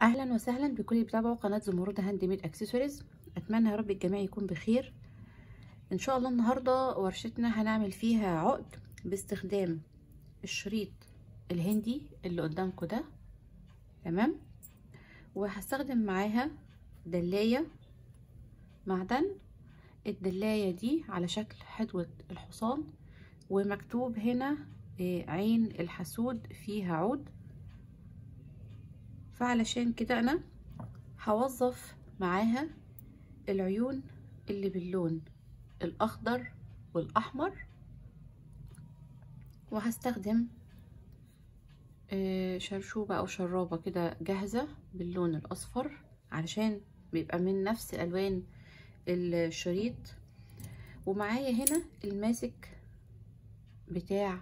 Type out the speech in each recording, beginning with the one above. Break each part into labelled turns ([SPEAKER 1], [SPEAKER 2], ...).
[SPEAKER 1] اهلا وسهلا بكل اللي بيتابعوا قناه زمرده هاند ميد اكسسوارز اتمنى يا رب الجميع يكون بخير ان شاء الله النهارده ورشتنا هنعمل فيها عقد باستخدام الشريط الهندي اللي قدامكم ده تمام وهستخدم معاها دلايه معدن الدلايه دي على شكل حدوه الحصان ومكتوب هنا عين الحسود فيها عود فعلشان كده انا هوظف معاها العيون اللي باللون الاخضر والاحمر وهستخدم شرشوبة او شرابة كده جاهزة باللون الاصفر علشان بيبقى من نفس الوان الشريط ومعايا هنا الماسك بتاع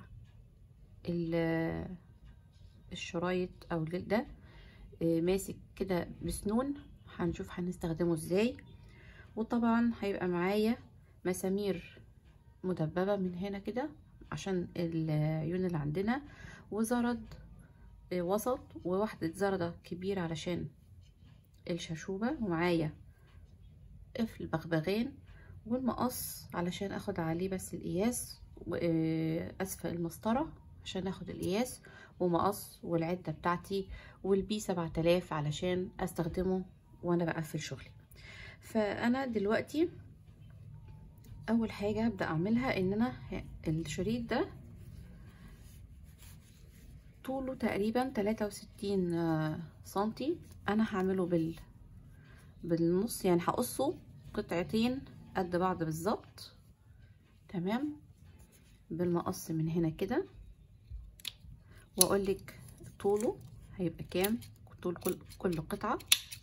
[SPEAKER 1] الشرايط او ده ماسك كده بسنون هنشوف هنستخدمه ازاي وطبعا هيبقى معايا مسامير مدببة من هنا كده عشان العيون اللي عندنا وزرد وسط وواحدة زردة كبيرة علشان الشاشوبة ومعايا قفل بغبغان والمقص علشان اخد عليه بس القياس اسفل المسطرة عشان اخد القياس ومقص والعدة بتاعتي والبي 7000 علشان استخدمه وانا بقفل شغلي فانا دلوقتي اول حاجة هبدأ اعملها ان انا الشريط ده طوله تقريبا 63 سنتي انا هعمله بال بالنص يعني هقصه قطعتين قد بعض بالظبط تمام بالمقص من هنا كده واقول لك طوله هيبقى كام طول كل كل قطعه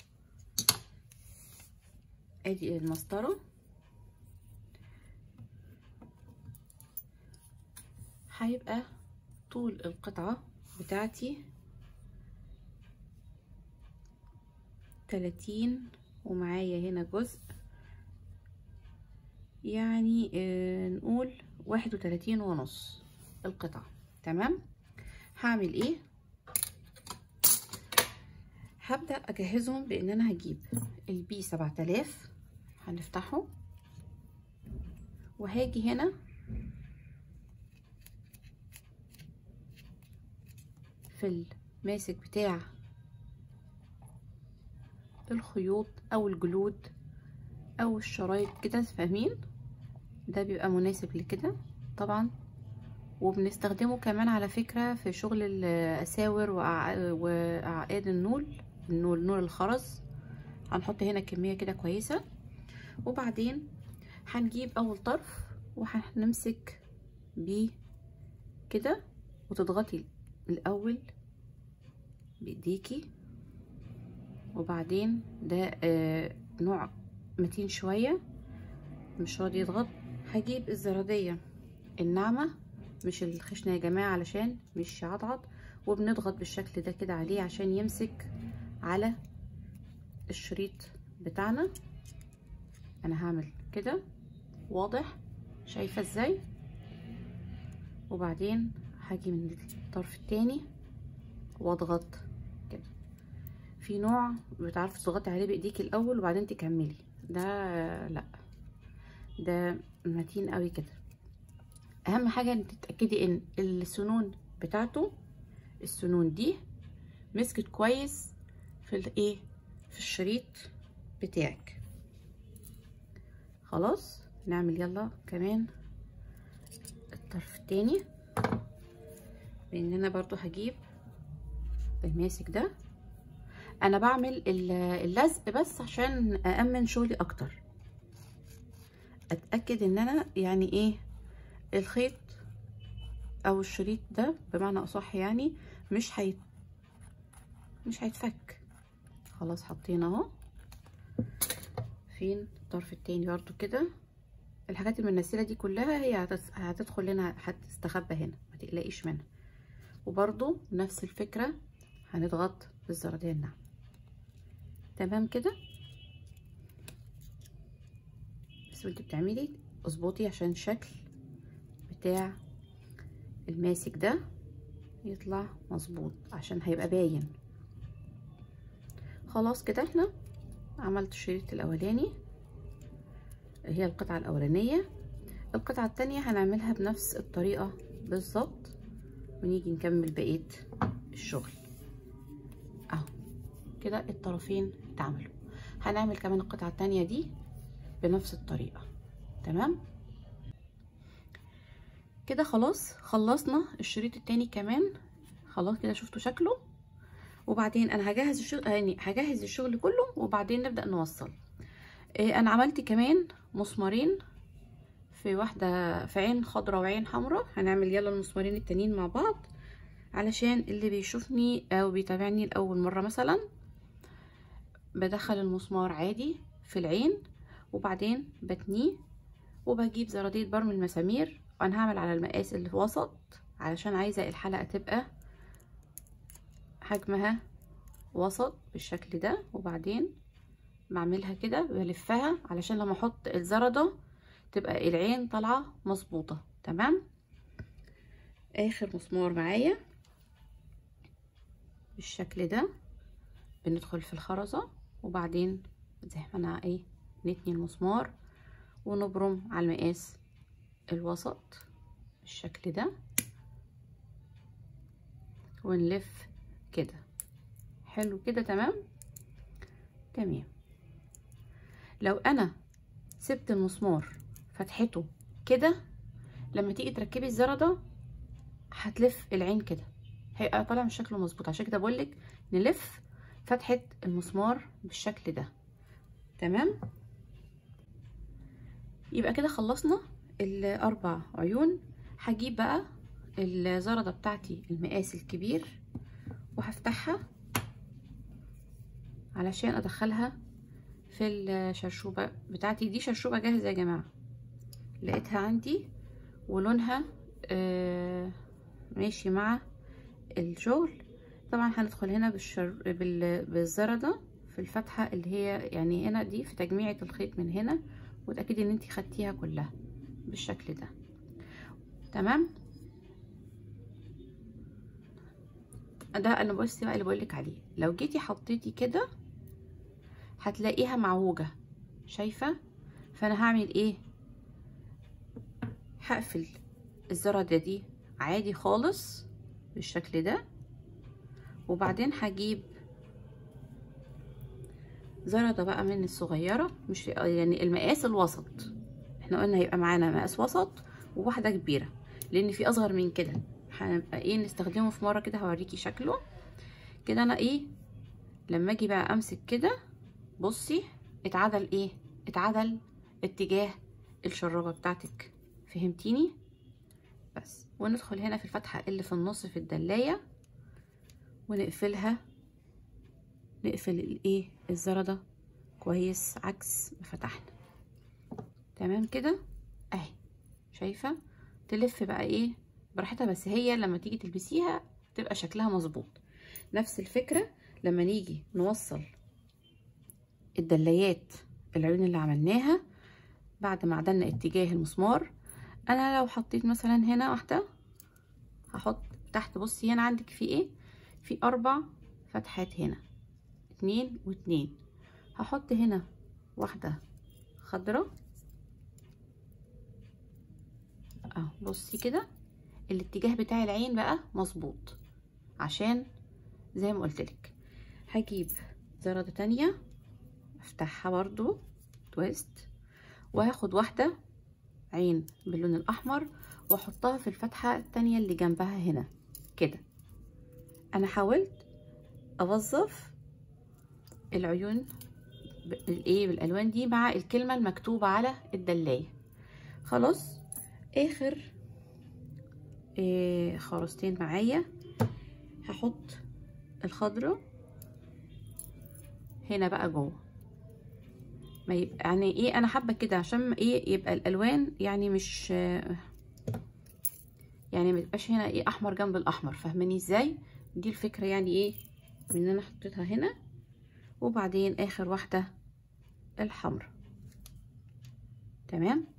[SPEAKER 1] ادي المسطره هيبقى طول القطعه بتاعتي تلاتين ومعايا هنا جزء يعني آه نقول واحد وتلاتين ونص القطعة تمام هعمل ايه هبدأ اجهزهم بان انا هجيب البي سبعة الاف هنفتحه وهاجي هنا في الماسك بتاع الخيوط او الجلود او الشرايط كده فاهمين ده بيبقى مناسب لكده طبعا وبنستخدمه كمان على فكرة في شغل الاساور واعقاد النول النول نول الخرز هنحط هنا كمية كده كويسة وبعدين هنجيب اول طرف وهنمسك بيه كده وتضغطي الاول بايديكي وبعدين ده آه نوع متين شوية مش راضي يضغط هجيب الزرادية الناعمة مش الخشنة يا جماعة علشان مش يعضعض وبنضغط بالشكل ده كده عليه عشان يمسك على الشريط بتاعنا انا هعمل كده واضح شايفة ازاي وبعدين هاجي من الطرف التاني واضغط كده في نوع بتعرفي تضغطي عليه بايديكي الاول وبعدين تكملي ده لا ده متين قوي كده اهم حاجه ان تتاكدي ان السنون بتاعته السنون دي مسكت كويس في الايه في الشريط بتاعك خلاص نعمل يلا كمان الطرف التاني بان انا برضو هجيب الماسك ده انا بعمل اللزق بس عشان أأمن شغلي اكتر اتأكد ان انا يعني ايه الخيط او الشريط ده بمعنى اصح يعني مش هيت مش هيتفك خلاص حطينا اهو فين الطرف التاني برضو كده الحاجات المنسلة دي كلها هي هتدخل لنا هتستخبى هنا ما تقلقيش منها وبرضو نفس الفكرة هنضغط بالزرادية الناعمة تمام كده بس وانت بتعملي اظبطي عشان الشكل بتاع الماسك ده يطلع مظبوط عشان هيبقى باين خلاص كده احنا عملت الشريط الاولاني هي القطعة الاولانية القطعة التانية هنعملها بنفس الطريقة بالظبط ونيجي نكمل بقية الشغل اهو كده الطرفين اتعملوا هنعمل كمان القطعة التانية دي بنفس الطريقة تمام كده خلاص خلصنا الشريط التاني كمان خلاص كده شفتوا شكله وبعدين انا هجهز الشغل يعني هجهز الشغل كله وبعدين نبدأ نوصل إيه انا عملت كمان مسمارين في واحدة في عين خضراء وعين حمراء هنعمل يلا المسمارين التانيين مع بعض علشان اللي بيشوفني او بيتابعني لأول مرة مثلا بدخل المسمار عادي في العين وبعدين بتنيه وبجيب زرادية برمي المسامير وانا هعمل على المقاس اللي في وسط علشان عايزة الحلقة تبقى حجمها وسط بالشكل ده وبعدين بعملها كده بلفها علشان لما احط الزردة تبقى العين طالعة مظبوطة تمام اخر مسمار معايا بالشكل ده بندخل في الخرزة وبعدين زي ما انا ايه نتني المسمار ونبرم على المقاس الوسط بالشكل ده ونلف كده حلو كده تمام تمام لو انا سبت المسمار فتحته كده لما تيجي تركبي الزردة هتلف العين كده هيبقى طالع من شكله مظبوط عشان كده بقولك نلف فتحة المسمار بالشكل ده تمام يبقى كده خلصنا الاربع عيون هجيب بقى الزردة بتاعتي المقاس الكبير وهفتحها علشان ادخلها في الشرشوبة بتاعتي دي شرشوبة جاهزة يا جماعة لقيتها عندي ولونها آه ماشي مع الشغل طبعا هندخل هنا بالشر... بال... بالزردة في الفتحة اللي هي يعني هنا دي في تجميعة الخيط من هنا وتأكدي ان انتي خدتيها كلها بالشكل ده تمام ده انا بصي بقى اللي بقولك عليه لو جيتي حطيتي كده هتلاقيها معوجة شايفة فانا هعمل ايه هقفل الزردة دي عادي خالص بالشكل ده وبعدين هجيب زردة بقى من الصغيرة مش يعني المقاس الوسط احنا قلنا هيبقى معانا مقاس وسط وواحدة كبيرة لان في اصغر من كده هنبقى ايه نستخدمه في مرة كده هوريكي شكله كده انا ايه لما اجي بقى امسك كده بصي اتعدل ايه اتعدل اتجاه الشرابة بتاعتك فهمتيني بس وندخل هنا في الفتحة اللي في النص في الدلاية ونقفلها نقفل الايه الزردة كويس عكس ما فتحنا تمام كده اهي شايفة تلف بقى ايه براحتها بس هي لما تيجي تلبسيها تبقى شكلها مظبوط نفس الفكرة لما نيجي نوصل الدلايات العيون اللي عملناها بعد ما عدلنا اتجاه المسمار انا لو حطيت مثلا هنا واحدة هحط تحت بصي هنا عندك في ايه في اربع فتحات هنا اتنين واتنين هحط هنا واحدة خضرة اهو بصي كده الاتجاه بتاع العين بقى مظبوط عشان زي ما قلتلك هجيب زردة تانية افتحها برضو تويست وهاخد واحدة عين باللون الاحمر واحطها في الفتحة التانية اللي جنبها هنا كده انا حاولت اوظف العيون بالايه بالالوان دي مع الكلمة المكتوبة على الدلاية خلاص اخر إيه خرزتين معايا هحط الخضرة هنا بقى جوه ما يبقى يعني ايه انا حابه كده عشان ايه يبقى الالوان يعني مش يعني ما يبقاش هنا ايه احمر جنب الاحمر فاهماني ازاي دي الفكره يعني ايه ان انا حطيتها هنا وبعدين اخر واحده الحمراء تمام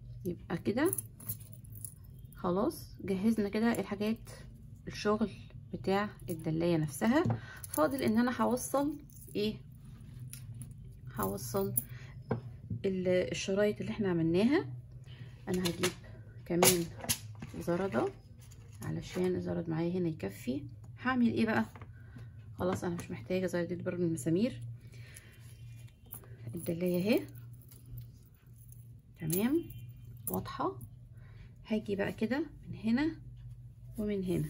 [SPEAKER 1] يبقى كده خلاص جهزنا كده الحاجات الشغل بتاع الدلايه نفسها فاضل ان انا هوصل ايه هوصل الشرايط اللي احنا عملناها انا هجيب كمان زردة علشان الزرد معايا هنا يكفي هعمل ايه بقى خلاص انا مش محتاجه زردة برضه المسامير الدلايه اهي تمام واضحه هاجي بقى كده من هنا ومن هنا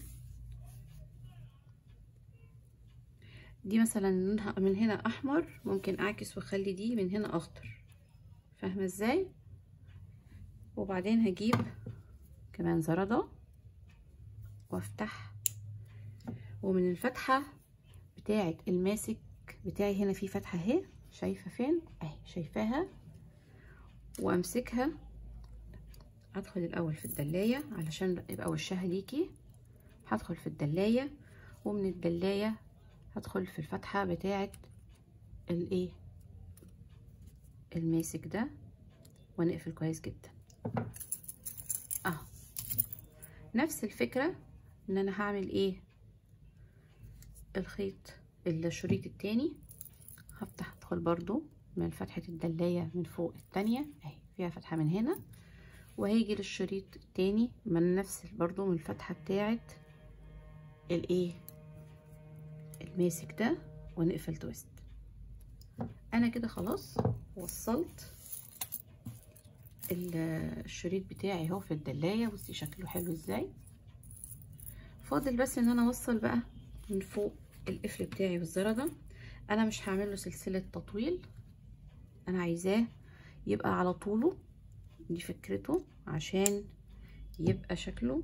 [SPEAKER 1] دي مثلا من هنا احمر ممكن اعكس واخلي دي من هنا اخضر فاهمه ازاي وبعدين هجيب كمان زردة وافتح ومن الفتحة بتاعة الماسك بتاعي هنا في فتحة اهي شايفة فين اهي شايفاها وامسكها ادخل الاول في الدلاية علشان يبقى وشها ليكي هدخل في الدلاية ومن الدلاية هدخل في الفتحة بتاعة الايه الماسك ده ونقفل كويس جدا اهو نفس الفكرة ان انا هعمل ايه الخيط الشريط التاني هفتح ادخل برضو من فتحة الدلاية من فوق التانية اهي فيها فتحة من هنا وهيجي للشريط التاني من نفس برضو من الفتحة بتاعة الايه الماسك ده ونقفل تويست انا كده خلاص وصلت الشريط بتاعي اهو في الدلاية بصي شكله حلو ازاي فاضل بس ان انا اوصل بقى من فوق القفل بتاعي بالزردة انا مش هعمل له سلسلة تطويل انا عايزاه يبقى على طوله دي فكرته عشان يبقى شكله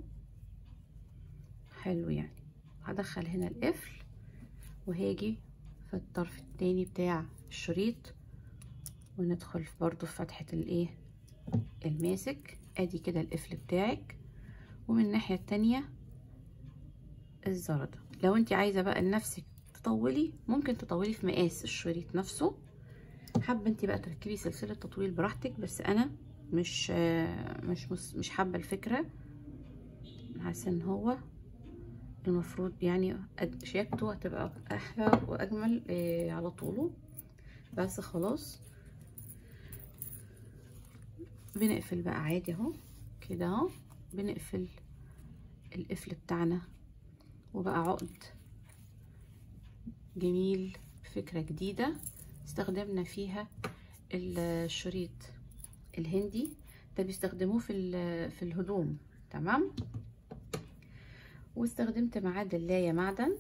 [SPEAKER 1] حلو يعني هدخل هنا القفل وهاجي في الطرف التاني بتاع الشريط وندخل برضو في فتحة الايه الماسك ادي كده القفل بتاعك ومن الناحية التانية الزردة لو انت عايزة بقى لنفسك تطولي ممكن تطولي في مقاس الشريط نفسه حابة انت بقى تركبي سلسلة تطويل براحتك بس انا مش مش مش حابة الفكرة حاسة ان هو المفروض يعني شياكته هتبقى احلى واجمل على طوله بس خلاص بنقفل بقى عادي اهو كده اهو بنقفل القفل بتاعنا وبقى عقد جميل فكرة جديدة استخدمنا فيها الشريط الهندي ده بيستخدموه في في الهدوم تمام واستخدمت معاه دلاية معدن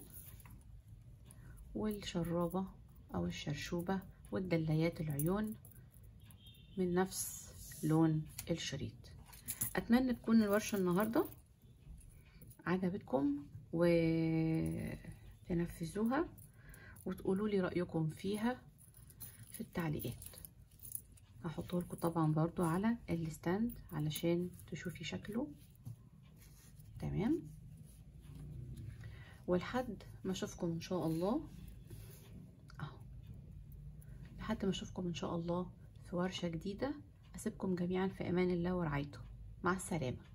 [SPEAKER 1] والشرابة او الشرشوبة والدلايات العيون من نفس لون الشريط اتمنى تكون الورشة النهاردة عجبتكم وتنفذوها وتقولوا لي رأيكم فيها في التعليقات هحطه لكم طبعا برضو على الستاند علشان تشوفي شكله تمام ولحد ما اشوفكم ان شاء الله اهو لحد ما اشوفكم ان شاء الله في ورشة جديدة اسيبكم جميعا في امان الله ورعايته مع السلامه